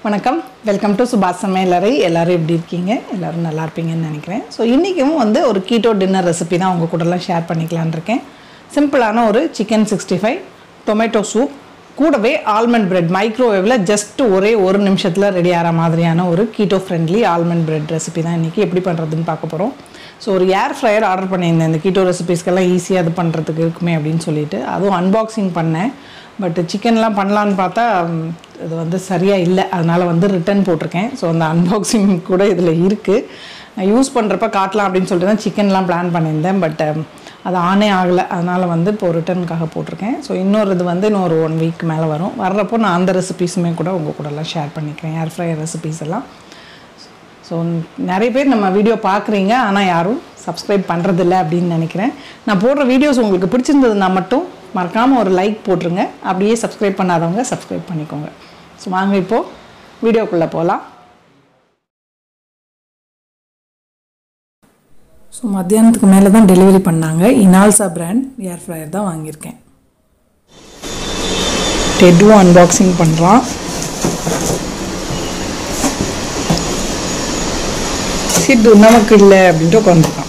வணக்கம் welcome to சுபாஷ் சமையலறை எல்லோரும் எப்படி இருக்கீங்க எல்லோரும் நல்லா இருப்பீங்கன்னு நினைக்கிறேன் ஸோ இன்றைக்கும் வந்து ஒரு கீட்டோ டின்னர் ரெசிபி தான் உங்கள் கூடலாம் ஷேர் பண்ணிக்கலான்னு இருக்கேன் சிம்பிளான ஒரு chicken sixty five tomato soup கூடவே ஆல்மண்ட் பிரெட் மைக்ரோவேவில் ஜஸ்ட் ஒரே ஒரு நிமிஷத்தில் ரெடி ஆகிற மாதிரியான ஒரு keto friendly almond bread recipe தான் இன்றைக்கி எப்படி பண்ணுறதுன்னு பார்க்க போகிறோம் ஸோ ஒரு ஏர் ஃப்ரையர் ஆர்டர் பண்ணியிருந்தேன் இந்த கீட்டோ ரெசிபிஸ்க்கெல்லாம் ஈஸியாக அது பண்ணுறதுக்கு இருக்குமே அப்படின்னு சொல்லிட்டு அதுவும் அன்பாக்சிங் பண்ணேன் பட் சிக்கன்லாம் பண்ணலான்னு பார்த்தா ம், இது வந்து சரியாக இல்லை அதனால் வந்து ரிட்டர்ன் போட்டிருக்கேன் ஸோ அந்த அன்பாக்சிங் கூட இதில் இருக்குது நான் யூஸ் பண்ணுறப்ப காட்டலாம் அப்படின்னு சொல்லிட்டு தான் சிக்கன்லாம் பிளான் பண்ணியிருந்தேன் பட் அது ஆனே ஆகலை அதனால் வந்து இப்போ ரிட்டர்னுக்காக போட்டிருக்கேன் ஸோ இன்னொரு இது வந்து இன்னொரு ஒன் வீக் மேலே வரும் வர்றப்போ நான் அந்த ரெசிபீஸுமே கூட உங்கள் கூடலாம் ஷேர் பண்ணிக்கிறேன் ஏர் ஃப்ரையர் ரெசிபீஸ் எல்லாம் ஸோ நிறைய பேர் நம்ம வீடியோ பார்க்குறீங்க ஆனால் யாரும் சப்ஸ்கிரைப் பண்ணுறதில்ல அப்படின்னு நினைக்கிறேன் நான் போடுற வீடியோஸ் உங்களுக்கு பிடிச்சிருந்ததுன்னா மட்டும் மறக்காமல் ஒரு லைக் போட்டுருங்க அப்படியே சப்ஸ்கிரைப் பண்ணாதவங்க சப்ஸ்கிரைப் பண்ணிக்கோங்க ஸோ வாங்க இப்போது வீடியோக்குள்ளே போகலாம் ஸோ மத்தியானத்துக்கு மேலே தான் டெலிவரி பண்ணாங்க இனால்சா பிராண்ட் ஏர் ஃப்ரையர் தான் வாங்கியிருக்கேன் டெட்டும் அன்பாக்சிங் பண்ணுறான் சிட்டு நமக்கு இல்லை அப்படின்ட்டு உட்காந்துருக்கான்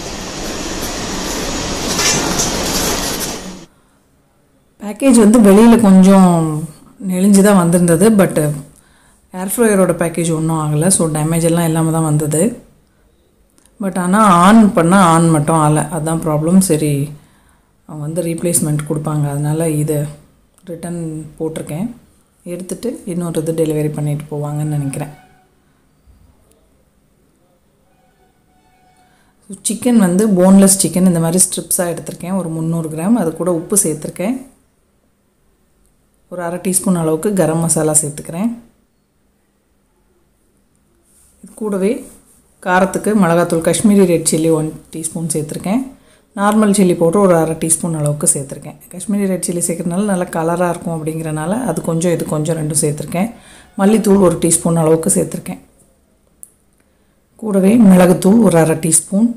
பேக்கேஜ் வந்து வெளியில் கொஞ்சம் நெளிஞ்சு தான் வந்திருந்தது பட் ஏர் ஃப்ரையரோட பேக்கேஜ் ஒன்றும் ஆகலை ஸோ டேமேஜ் எல்லாம் இல்லாமல் தான் வந்தது பட் ஆனால் ஆன் பண்ணால் ஆன் மட்டும் ஆகலை அதுதான் ப்ராப்ளம் சரி அவங்க வந்து ரீப்ளேஸ்மெண்ட் கொடுப்பாங்க அதனால் இதை ரிட்டன் போட்டிருக்கேன் எடுத்துகிட்டு இன்னொரு இது டெலிவரி பண்ணிட்டு போவாங்கன்னு நினைக்கிறேன் சிக்கன் வந்து போன்லெஸ் சிக்கன் இந்த மாதிரி ஸ்ட்ரிப்ஸாக எடுத்திருக்கேன் ஒரு முந்நூறு கிராம் அது கூட உப்பு சேர்த்துருக்கேன் ஒரு அரை டீஸ்பூன் அளவுக்கு கரம் மசாலா சேர்த்துக்கிறேன் இது கூடவே காரத்துக்கு மிளகாத்தூள் Kashmiri red chilli one teaspoon சேர்த்துருக்கேன் நார்மல் சில்லி போட்டு ஒரு அரை டீஸ்பூன் அளவுக்கு சேர்த்துருக்கேன் காஷ்மீரி ரெட் சில்லி சேர்க்கறதுனால நல்லா கலராக இருக்கும் அப்படிங்கிறனால அது கொஞ்சம் இது கொஞ்சம் ரெண்டும் சேர்த்துருக்கேன் மல்லித்தூள் ஒரு டீஸ்பூன் அளவுக்கு சேர்த்துருக்கேன் கூடவே மிளகுத்தூள் ஒரு அரை டீஸ்பூன்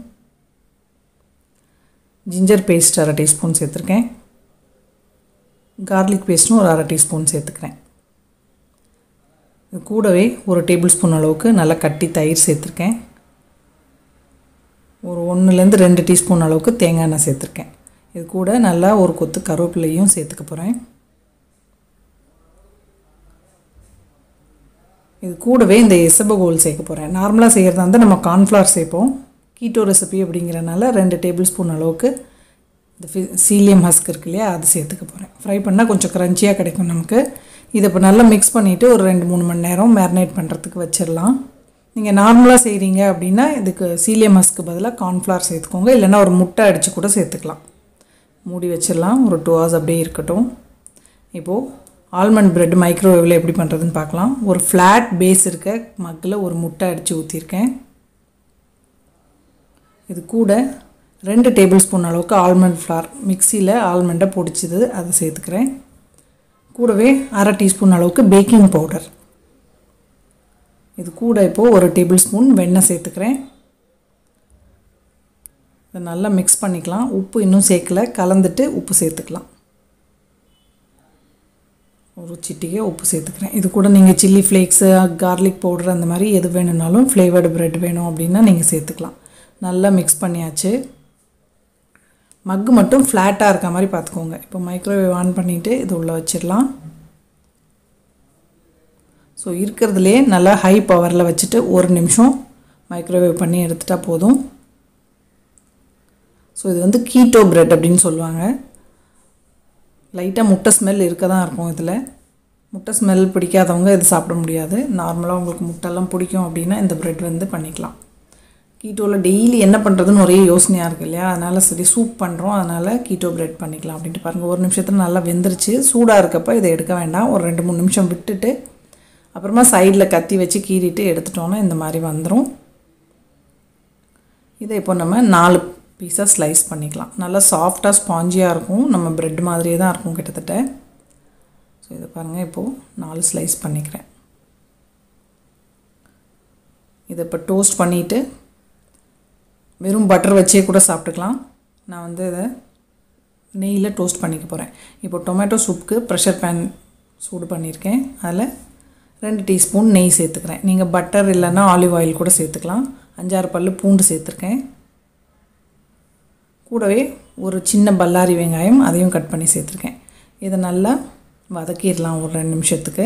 ஜிஞ்சர் பேஸ்ட் அரை டீஸ்பூன் சேர்த்துருக்கேன் கார்லிக் பேஸ்ட்டும் ஒரு அரை டீஸ்பூன் சேர்த்துக்கிறேன் இது கூடவே ஒரு டேபிள் ஸ்பூன் அளவுக்கு நல்லா கட்டி தயிர் சேர்த்துருக்கேன் ஒரு ஒன்றுலேருந்து ரெண்டு டீஸ்பூன் அளவுக்கு தேங்காய் எண்ணெய் சேர்த்துருக்கேன் இது கூட நல்லா ஒரு கொத்து கருவேப்பிலையும் சேர்த்துக்க போகிறேன் இது கூடவே இந்த எசபகோல் சேர்க்க போகிறேன் நார்மலாக செய்கிறதா இருந்தால் நம்ம கார்ன்ஃப்ளவர் சேர்ப்போம் கீட்டோ ரெசிபி அப்படிங்கிறனால ரெண்டு டேபிள் ஸ்பூன் அளவுக்கு இந்த ஃபி சீலியம் ஹஸ்க் இருக்கு இல்லையா அது சேர்த்துக்க போகிறேன் ஃப்ரை பண்ணால் கொஞ்சம் க்ரன்ச்சியாக கிடைக்கும் நமக்கு இதை இப்போ நல்லா மிக்ஸ் பண்ணிவிட்டு ஒரு ரெண்டு மூணு மணி நேரம் மேரினேட் பண்ணுறதுக்கு வச்சிடலாம் நீங்கள் நார்மலாக செய்கிறீங்க அப்படின்னா இதுக்கு சீலியம் ஹஸ்க்கு பதிலாக கார்ன்ஃப்ளவர் சேர்த்துக்கோங்க இல்லைன்னா ஒரு முட்டை அடித்து கூட சேர்த்துக்கலாம் மூடி வச்சிடலாம் ஒரு டூ ஹவர்ஸ் அப்படியே இருக்கட்டும் இப்போது ஆல்மண்ட் பிரெட் மைக்ரோவேவில் எப்படி பண்ணுறதுன்னு பார்க்கலாம் ஒரு ஃப்ளாட் பேஸ் இருக்க மக்கில் ஒரு முட்டை அடித்து ஊற்றிருக்கேன் இது கூட ரெண்டு டேபிள் ஸ்பூன் அளவுக்கு ஆல்மண்ட் ஃப்ளார் மிக்சியில் ஆல்மண்டை பொடிச்சது அதை சேர்த்துக்கிறேன் கூடவே அரை டீஸ்பூன் அளவுக்கு பேக்கிங் பவுடர் இது கூட இப்போது ஒரு டேபிள் ஸ்பூன் வெண்ணெய் சேர்த்துக்கிறேன் இதை நல்லா மிக்ஸ் பண்ணிக்கலாம் உப்பு இன்னும் சேர்க்கல கலந்துட்டு உப்பு சேர்த்துக்கலாம் ஒரு சிட்டிகை உப்பு சேர்த்துக்கிறேன் இது கூட நீங்கள் சில்லி ஃப்ளேக்ஸு கார்லிக் பவுடர் அந்த மாதிரி எது வேணும்னாலும் ஃப்ளேவர்டு பிரெட் வேணும் அப்படின்னா நீங்கள் சேர்த்துக்கலாம் நல்லா மிக்ஸ் பண்ணியாச்சு மக்கு மட்டும் ஃப்ளாட்டாக இருக்க மாதிரி பார்த்துக்கோங்க இப்போ மைக்ரோவேவ் ஆன் பண்ணிவிட்டு இது உள்ளே வச்சிடலாம் ஸோ இருக்கிறதுலே நல்லா ஹை பவரில் வச்சுட்டு ஒரு நிமிஷம் மைக்ரோவேவ் பண்ணி எடுத்துட்டால் போதும் ஸோ இது வந்து கீட்டோ பிரெட் அப்படின்னு சொல்லுவாங்க லைட்டாக முட்டை ஸ்மெல் இருக்க தான் இருக்கும் இதில் முட்டை ஸ்மெல் பிடிக்காதவங்க இது சாப்பிட முடியாது நார்மலாக உங்களுக்கு முட்டைலாம் பிடிக்கும் அப்படின்னா இந்த பிரெட் வந்து பண்ணிக்கலாம் கீட்டோவில் டெய்லி என்ன பண்ணுறதுன்னு ஒரே யோசனையாக இருக்குது இல்லையா அதனால் சரி சூப் பண்ணுறோம் அதனால் கீட்டோ பிரெட் பண்ணிக்கலாம் அப்படின்ட்டு பாருங்கள் ஒரு நிமிஷத்தில் நல்லா வெந்துருச்சு சூடாக இருக்கப்போ இதை எடுக்க வேண்டாம் ஒரு ரெண்டு மூணு நிமிஷம் விட்டுட்டு அப்புறமா சைடில் கத்தி வச்சு கீறிட்டு எடுத்துட்டோன்னா இந்த மாதிரி வந்துடும் இதை இப்போ நம்ம நாலு பீஸாக ஸ்லைஸ் பண்ணிக்கலாம் நல்லா சாஃப்டாக ஸ்பாஞ்சியாக இருக்கும் நம்ம பிரெட் மாதிரியே தான் இருக்கும் கிட்டத்தட்ட ஸோ இதை பாருங்கள் இப்போது நாலு ஸ்லைஸ் பண்ணிக்கிறேன் இதை இப்போ டோஸ்ட் பண்ணிவிட்டு வெறும் பட்டர் வச்சே கூட சாப்பிட்டுக்கலாம் நான் வந்து இதை நெய்யில் டோஸ்ட் பண்ணிக்க போகிறேன் இப்போ டொமேட்டோ சூப்புக்கு ப்ரெஷர் பேன் சூடு பண்ணியிருக்கேன் அதில் ரெண்டு டீஸ்பூன் நெய் சேர்த்துக்கிறேன் நீங்கள் பட்டர் இல்லைன்னா ஆலிவ் ஆயில் கூட சேர்த்துக்கலாம் அஞ்சாறு பல்லு பூண்டு சேர்த்துருக்கேன் கூடவே ஒரு சின்ன பல்லாரி வெங்காயம் அதையும் கட் பண்ணி சேர்த்துருக்கேன் இதை நல்லா வதக்கிடலாம் ஒரு ரெண்டு நிமிஷத்துக்கு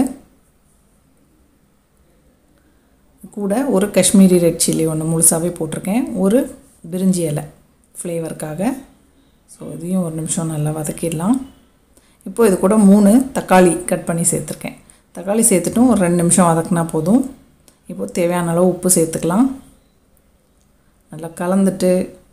கூட ஒரு காஷ்மீரி ரெட் சில்லி ஒன்று முழுசாகவே போட்டிருக்கேன் ஒரு பிரிஞ்சி இலை ஃப்ளேவருக்காக ஸோ இதையும் ஒரு நிமிஷம் நல்லா வதக்கிடலாம் இப்போது இது கூட மூணு தக்காளி கட் பண்ணி சேர்த்துருக்கேன் தக்காளி சேர்த்துட்டும் ஒரு ரெண்டு நிமிஷம் வதக்குனா போதும் இப்போது தேவையான அளவு உப்பு சேர்த்துக்கலாம் நல்லா கலந்துட்டு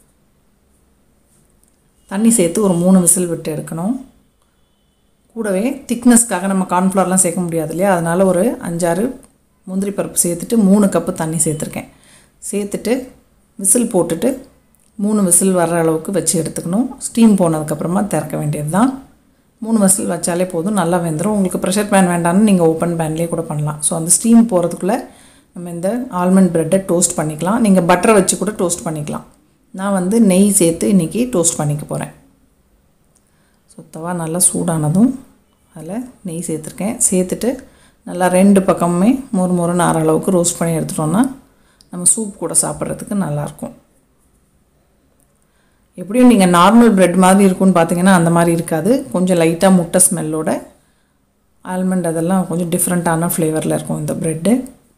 தண்ணி சேர்த்து ஒரு மூணு விசில் விட்டு எடுக்கணும் கூடவே திக்னஸ்க்காக நம்ம கார்ன்ஃப்ளவர்லாம் சேர்க்க முடியாது இல்லையா அதனால் ஒரு அஞ்சாறு முந்திரி பருப்பு சேர்த்துட்டு மூணு கப்பு தண்ணி சேர்த்துருக்கேன் சேர்த்துட்டு விசில் போட்டுட்டு மூணு விசில் வர்ற அளவுக்கு வச்சு எடுத்துக்கணும் ஸ்டீம் போனதுக்கப்புறமா திறக்க வேண்டியது தான் மூணு விசில் வச்சாலே போதும் நல்லா வெந்துடும் உங்களுக்கு ப்ரெஷர் பேன் வேண்டாம்னு நீங்கள் ஓப்பன் பேன்லேயே கூட பண்ணலாம் ஸோ அந்த ஸ்டீம் போகிறதுக்குள்ளே நம்ம இந்த ஆல்மண்ட் ப்ரெட்டை டோஸ்ட் பண்ணிக்கலாம் நீங்கள் பட்டரை வச்சு கூட டோஸ்ட் பண்ணிக்கலாம் நான் வந்து நெய் சேர்த்து இன்றைக்கி டோஸ்ட் பண்ணிக்க போகிறேன் ஸோ தவா நல்லா சூடானதும் அதில் நெய் சேர்த்துருக்கேன் சேர்த்துட்டு நல்லா ரெண்டு பக்கமுமே மொறு மொறுன்னு ஆற அளவுக்கு ரோஸ்ட் பண்ணி எடுத்துட்டோன்னா நம்ம சூப் கூட சாப்பிட்றதுக்கு நல்லாயிருக்கும் எப்படியும் நீங்கள் நார்மல் ப்ரெட் மாதிரி இருக்கும்னு பார்த்தீங்கன்னா அந்த மாதிரி இருக்காது கொஞ்சம் லைட்டாக முட்டை ஸ்மெல்லோட ஆல்மண்ட் அதெல்லாம் கொஞ்சம் டிஃப்ரெண்ட்டான ஃப்ளேவரில் இருக்கும் இந்த ப்ரெட்டு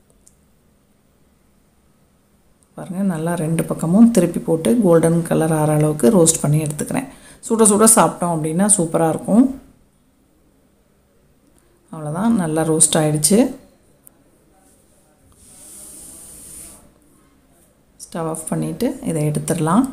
பாருங்கள் நல்லா ரெண்டு பக்கமும் திருப்பி போட்டு கோல்டன் கலர் ஆகிற அளவுக்கு ரோஸ்ட் பண்ணி எடுத்துக்கிறேன் சுட சுட சாப்பிட்டோம் அப்படின்னா சூப்பராக இருக்கும் அவ்வளோதான் நல்லா ரோஸ்ட் ஆகிடுச்சு ஸ்டவ் ஆஃப் பண்ணிவிட்டு இதை எடுத்துடலாம்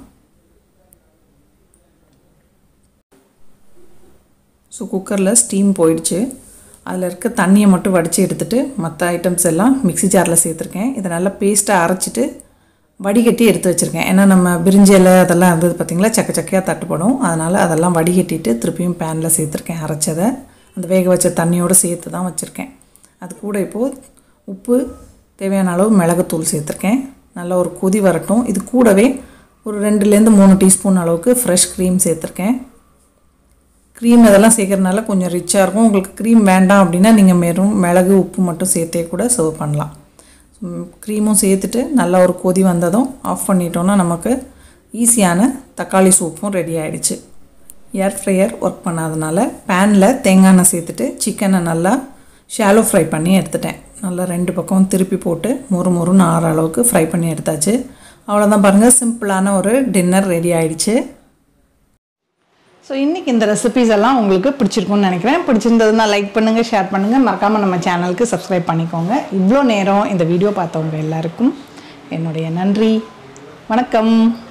ஸோ குக்கரில் ஸ்டீம் போயிடுச்சு அதில் இருக்க தண்ணியை மட்டும் வடித்து எடுத்துகிட்டு மற்ற ஐட்டம்ஸ் எல்லாம் மிக்ஸி ஜாரில் சேர்த்துருக்கேன் இதை நல்லா பேஸ்ட்டாக அரைச்சிட்டு வடிகட்டி எடுத்து வச்சுருக்கேன் ஏன்னா நம்ம பிரிஞ்சி இலை அதெல்லாம் இருந்தது பார்த்திங்களா சக்க சக்கையாக தட்டுப்படும் அதனால் அதெல்லாம் வடிகட்டிட்டு திருப்பியும் பேனில் சேர்த்துருக்கேன் அரைச்சதை அந்த வேக வச்ச தண்ணியோடு சேர்த்து தான் வச்சுருக்கேன் அது கூட இப்போது உப்பு தேவையான அளவு மிளகுத்தூள் சேர்த்துருக்கேன் நல்லா ஒரு கொதி வரட்டும் இது கூடவே ஒரு ரெண்டுலேருந்து மூணு டீஸ்பூன் அளவுக்கு ஃப்ரெஷ் க்ரீம் சேர்த்துருக்கேன் க்ரீம் இதெல்லாம் சேர்க்குறதுனால கொஞ்சம் ரிச்சாக இருக்கும் உங்களுக்கு க்ரீம் வேண்டாம் அப்படின்னா நீங்கள் வெறும் மிளகு உப்பு மட்டும் சேர்த்தே கூட சர்வ் பண்ணலாம் க்ரீமும் சேர்த்துட்டு நல்லா ஒரு கொதி வந்ததும் ஆஃப் பண்ணிட்டோன்னா நமக்கு ஈஸியான தக்காளி சூப்பும் ரெடி ஆகிடுச்சு ஏர் ஃப்ரையர் ஒர்க் பண்ணாதனால பேனில் தேங்காய் எண்ணெய் சேர்த்துட்டு சிக்கனை நல்லா ஷாலோ ஃப்ரை பண்ணி எடுத்துட்டேன் நல்லா ரெண்டு பக்கம் திருப்பி போட்டு மொறு மொறுன்னு ஆற அளவுக்கு ஃப்ரை பண்ணி எடுத்தாச்சு அவ்வளோதான் பாருங்கள் சிம்பிளான ஒரு டின்னர் ரெடி ஆகிடுச்சு ஸோ இன்றைக்கி இந்த ரெசிபிஸ் எல்லாம் உங்களுக்கு பிடிச்சிருக்கும்னு நினைக்கிறேன் பிடிச்சிருந்ததுன்னா லைக் பண்ணுங்கள் ஷேர் பண்ணுங்கள் மறக்காமல் நம்ம சேனலுக்கு சப்ஸ்கிரைப் பண்ணிக்கோங்க இவ்வளோ நேரம் இந்த வீடியோ பார்த்தவங்க எல்லாருக்கும் என்னுடைய நன்றி வணக்கம்